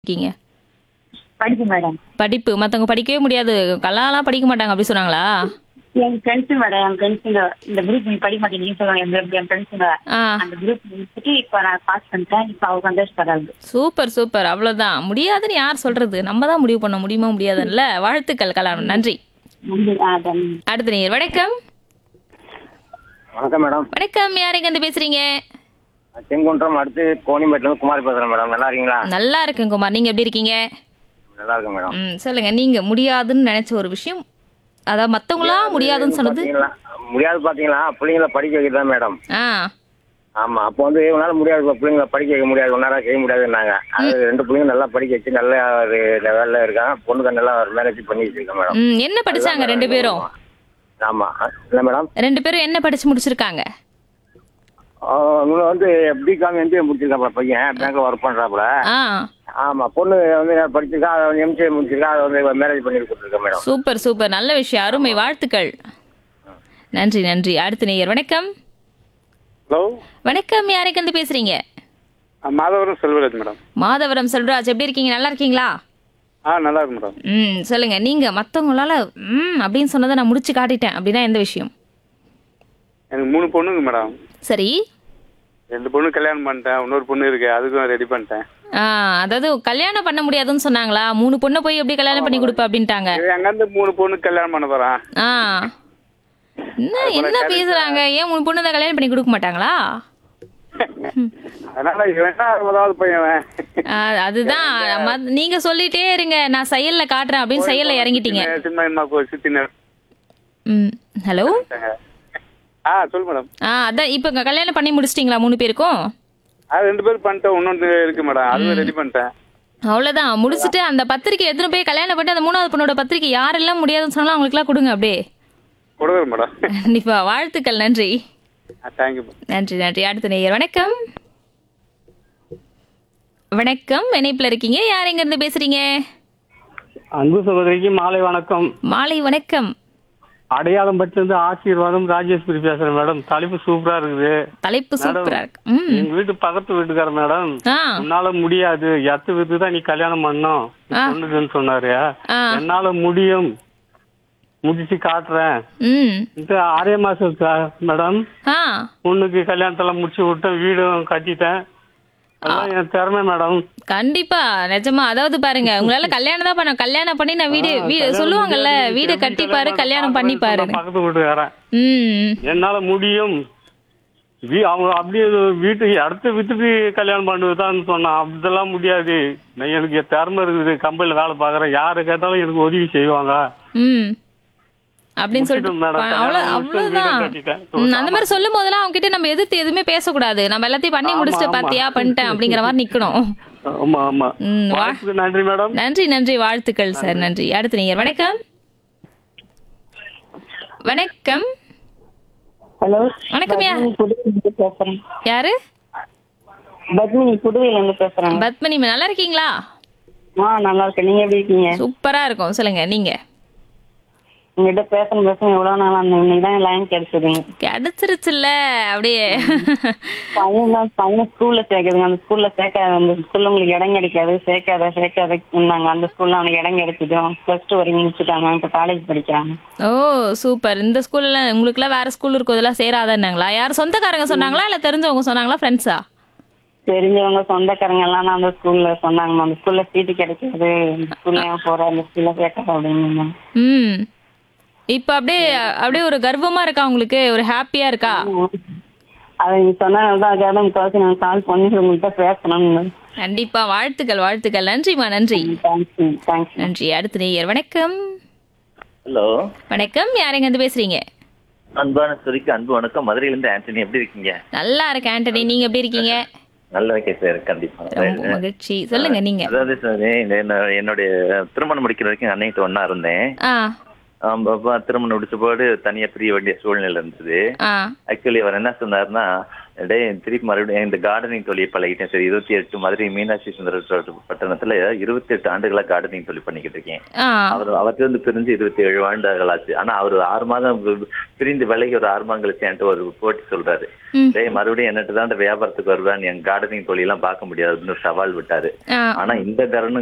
இருக்கீங்க படிப்பு மேடம் படிப்பு மத்தவங்க படிக்கவே முடியாது கல்லாலாம் படிக்க மாட்டாங்க அப்படி சொன்னாங்களா என் ஃப்ரெண்ட்ஸு மேடம் என் ஃப்ரெண்ட்ஸுங்க இந்த குரூப் நீ படிக்க மாட்டேங்கன்னு சொல்லுவாங்க என் என் ஃப்ரெண்ட்ஸுங்க ஆ அந்த குரூப் முடிச்சுட்டு இப்போ நான் பாஸ் பண்ணிட்டேன் இப்போ அவங்க சந்தோஷப்படாது சூப்பர் சூப்பர் அவ்வளவுதான் முடியாதுன்னு யார் சொல்றது நம்ம தான் முடிவு பண்ண முடியுமா முடியாதுல்ல வாழ்த்துக்கள் கலாம் நன்றி நன்றி ஆ தன் அடுத்த நீர் வணக்கம் வணக்கம் மேடம் வணக்கம் யாருங்க இருந்து பேசுறீங்க செங்குன்றம் அடுத்து கோணிம்பேட்டிலேருந்து குமார் பேசுகிறேன் மேடம் நல்லா இருக்கீங்களா நல்லா இருக்கேன் குமார் நீங்க எப்படி இருக்கீங்க நல்லா இருக்கேன் மேடம் ம் சொல்லுங்க நீங்க முடியாதுன்னு நினைச்ச ஒரு விஷயம் அதாவது மத்தவங்களா முடியாதுன்னு சொன்னது பாத்தீங்களா முடியாது பார்த்தீங்களா பிள்ளைங்கள படிக்க வைக்கிறது தான் மேடம் ஆ ஆமாம் அப்போ வந்து உன்னால் முடியாது இப்ப பிள்ளைங்கள படிக்க வைக்க முடியாது உன்னால செய்ய முடியாதுன்னாங்க அது ரெண்டு பிள்ளைங்க நல்லா படிக்க வச்சு நல்ல ஒரு லெவலில் இருக்காங்க பொண்ணுக்கு நல்லா ஒரு மேரேஜ் பண்ணி வச்சிருக்கேன் மேடம் ம் என்ன படிச்சாங்க ரெண்டு பேரும் ஆமாம் இல்லை மேடம் ரெண்டு பேரும் என்ன படிச்சு முடிச்சிருக்காங்க இவங்க வந்து பிகாம் எம்பிஏ முடிச்சிருக்காப்ல பையன் பேங்க்ல ஒர்க் பண்ணுறாப்புல ஆ ஆமாம் பொண்ணு வந்து படிச்சிருக்கா அதை வந்து எம்சிஏ முடிச்சிருக்கா அதை வந்து மேரேஜ் பண்ணி கொடுத்துருக்கேன் மேடம் சூப்பர் சூப்பர் நல்ல விஷயம் அருமை வாழ்த்துக்கள் நன்றி நன்றி அடுத்த நேயர் வணக்கம் ஹலோ வணக்கம் யாருக்கு வந்து பேசுறீங்க மாதவரம் செல்வராஜ் மேடம் மாதவரம் செல்வராஜ் எப்படி இருக்கீங்க நல்லா இருக்கீங்களா ஆ நல்லா இருக்கு மேடம் ம் சொல்லுங்க நீங்க மத்தவங்களால ம் அப்படின்னு சொன்னதை நான் முடிச்சு காட்டிட்டேன் அப்படின்னா எந்த விஷயம் எனக்கு மூணு பொண்ணுங்க மேடம் சரி ரெண்டு பொண்ணு கல்யாணம் பண்ணிட்டேன் இன்னொரு பொண்ணு இருக்கு அதுக்கும் ரெடி பண்ணிட்டேன் ஆ அதாவது கல்யாணம் பண்ண முடியாதுன்னு சொன்னாங்களா மூணு பொண்ணை போய் எப்படி கல்யாணம் பண்ணி கொடுப்ப அப்படின்ட்டாங்க இது எங்கேருந்து மூணு பொண்ணு கல்யாணம் பண்ண போறான் ஆ என்ன என்ன பேசுறாங்க ஏன் மூணு பொண்ணு தான் கல்யாணம் பண்ணி கொடுக்க மாட்டாங்களா அதனால இவன் என்ன அறுபதாவது பையன் அவன். ஆ, அதுதான் மத்- நீங்க சொல்லிட்டே இருங்க நான் செயல்ல காட்டுறேன் அப்படின்னு செயல்ல இறங்கிட்டீங்க சின்ன- சின்ன அம்மா கோ சித்தி ம் ஹலோ ஆ சொல்லு மேடம் ஆ அதான் இப்போ இங்க கல்யாணம் பண்ணி முடிச்சிட்டிங்களா மூணு பேருக்கும் அது ரெண்டு பேரும் பண்ணிட்டேன் இன்னொன்று இருக்கு மேடம் அதுவும் ரெடி பண்ணிட்டேன் அவ்வளோதான் முடிச்சுட்டு அந்த பத்திரிக்கை எத்தனை போய் கல்யாணம் பண்ணி அந்த மூணாவது பொண்ணோட பத்திரிக்கை யாரெல்லாம் முடியாதுன்னு சொன்னாலும் அவங்களுக்குலாம் கொடுங்க அப்படியே கொடுக்குறேன் மேடம் கண்டிப்பா வாழ்த்துக்கள் நன்றி தேங்க்யூ நன்றி நன்றி அடுத்த நேயர் வணக்கம் வணக்கம் இணைப்புல இருக்கீங்க யார் எங்க இருந்து பேசுறீங்க அன்பு சகோதரிக்கு மாலை வணக்கம் மாலை வணக்கம் அடையாளம் பட்டிலிருந்து ஆசீர்வாதம் ராஜேஸ்வரி பேசுறேன் மேடம் தலைப்பு சூப்பரா இருக்குது தலைப்பு சூப்பரா இருக்கு ம் எங்க வீட்டு பக்கத்து வீட்டுக்கார மேடம் ஆ உன்னால முடியாது எத்து வீட்டு தான் நீ கல்யாணம் பண்ணணும் ஆ. பொண்ணுக்குன்னு சொன்னாரு ஆ என்னால முடியும் முடிச்சு காட்டுறேன் ம் இந்த ஆறே மாசம் கா- மேடம் ஆ பொண்ணுக்கு கல்யாணத்தெல்லாம் முடிச்சு விட்டேன் வீடும் கட்டிட்டேன் அதான் என் திறமை மேடம் கண்டிப்பா நிஜமா அதாவது பாருங்க உங்களால கல்யாணம் தான் பண்ண கல்யாணம் பண்ணி நான் வீடு வீடு சொல்லுவாங்கல்ல வீடு கட்டிப்பாரு கல்யாணம் பண்ணிப்பாரு பக்கத்து வீட்டுக்காரன் ம் என்னால முடியும் வீ- அவங்க அப்படியே வீட்டுக்கு அடுத்த வித்துட்டு கல்யாணம் பண்ணுவதான்னு சொன்னான் அப்படிதெல்லாம் முடியாது நான் எனக்கு திறமை இருக்குது கம்பெனில வேலை பார்க்கறேன் யாரு கேட்டாலும் எனக்கு உதவி செய்வாங்க ம் அப்படின்னு சொல்லிட்டு முடிச்சிட்டோம் மேடம். ப- அவ்வளவு கல்யாணம் முடிச்சு அவ்வளவுதான் வீடு கட்டிட்டேன். ம், அந்த மாதிரி சொல்லும் போதெல்லாம் அவங்க கிட்ட நம்ம எதிர்த்து எதுவுமே பேசக்கூடாது நம்ம எல்லாத்தையும் பண்ணி ஆமா, முடிச்சுட்டு ஆமா. பாத்தியா பண்ணிட்டேன் அப்படிங்கிற மாதிரி நிக்கணும் ஆமா ஆமா ம், வா- வாழ்த்துக்கு நன்றி மேடம் நன்றி நன்றி வாழ்த்துக்கள் சார் நன்றி அடுத்து நீங்க வணக்கம் வணக்கம் ஹலோ வணக்கம் யா புதுவையிலேருந்து பேசுறேன் யாரு பத்மினி புதுவையிலேருந்து பேசுறேன் பத்மனி நல்லா இருக்கீங்களா ஆ நல்லா இருக்கேன் நீங்க எப்படி இருக்கீங்க சூப்பரா இருக்கும் சொல்லுங்க நீங்க உங்ககிட்ட பேசணும் பேசணும் எவ்வளவு நாள் அந்த இன்னைக்கு தான் லைன் கிடைச்சதுங்க கிடைச்சிருச்சுல்ல அப்படியே பையன் தான் பையன் ஸ்கூல்ல சேர்க்குதுங்க அந்த ஸ்கூல்ல சேர்க்காத அந்த ஸ்கூல்ல உங்களுக்கு இடம் கிடைக்காது சேர்க்காத சேர்க்காத இருந்தாங்க அந்த ஸ்கூல்ல அவனுக்கு இடம் கிடைச்சிடும் பிளஸ் டூ வரைக்கும் முடிச்சுட்டாங்க இப்ப காலேஜ் படிக்கிறாங்க ஓ சூப்பர் இந்த ஸ்கூல்ல உங்களுக்குலாம் வேற ஸ்கூல் இருக்கும் இதெல்லாம் சேராதன்னாங்களா யார் சொந்தக்காரங்க சொன்னாங்களா இல்ல தெரிஞ்சவங்க சொன்னாங்களா ஃப்ரெண்ட்ஸா தெரிஞ்சவங்க சொந்தக்காரங்க எல்லாம் நான் அந்த ஸ்கூல்ல சொன்னாங்க அந்த ஸ்கூல்ல சீட்டு கிடைக்காது இந்த ஸ்கூல்ல ஏன் போற அந்த ஸ்கூல்ல சேர்க்காத அப்படின்னு ம் இப்போ அப்படியே அப்படியே ஒரு கர்வமா இருக்கா உங்களுக்கு ஒரு ஹாப்பியா இருக்கா அதை நீ சொன்னதுனால தான் அதுக்காக தான் முக்கால்வாசி நான் கால் பண்ணி உங்கள்கிட்ட பேசணும்னு கண்டிப்பா வாழ்த்துக்கள் வாழ்த்துக்கள் நன்றிமா நன்றி தேங்க்ஸ் தேங்க்ஸ் நன்றி அடுத்த நேயர் வணக்கம் ஹலோ வணக்கம் யாருங்க இருந்து பேசுறீங்க அன்பான சுரிக்கு அன்பு வணக்கம் மதுரையிலேருந்து ஆண்டனி எப்படி இருக்கீங்க நல்லா இருக்கேன் ஆண்டனி நீங்க எப்படி இருக்கீங்க நல்லா இருக்கேன் சார் கண்டிப்பா ரொம்ப மகிழ்ச்சி சொல்லுங்க நீங்க அதாவது சார் இந்த என்ன- என்னுடைய திருமணம் முடிக்கிற வரைக்கும் அன்னைக்கு ஒண்ணா இருந்தேன் ஆ ஆம், அப்பா திருமணம் முடிச்ச போது தனியா பிரிய வேண்டிய சூழ்நிலை இருந்தது ஆ ஆக்சுவலி அவர் என்ன சொன்னாருன்னா டேய் திருப்பி மறுபடியும் இந்த கார்டனிங் தொழில் பழகிட்டேன் சரி இருபத்தி எட்டு மதுரை மீனாட்சி சுந்தர பட்டணத்துல இருபத்தி எட்டு ஆண்டுகளா கார்டனிங் தொழில் பண்ணிக்கிட்டு இருக்கேன் ஆ அவர் அவர்கிட்ட இருந்து பிரிஞ்சு இருபத்தி ஏழு ஆண்டுகள் ஆச்சு ஆனா அவர் ஆறு மாதம் வி- பிரிந்து விலகி ஒரு ஆறு மாதம் கழிச்சு என்கிட்ட ஒரு போட்டி சொல்றாரு ம். டேய் மறுபடியும் என்னட்டு தான் வியாபாரத்துக்கு வருவேன் என் கார்டனிங் தொழிலாம் பார்க்க முடியாதுன்னு ஒரு சவால் விட்டாரு ஆ ஆனா இந்த தருணம்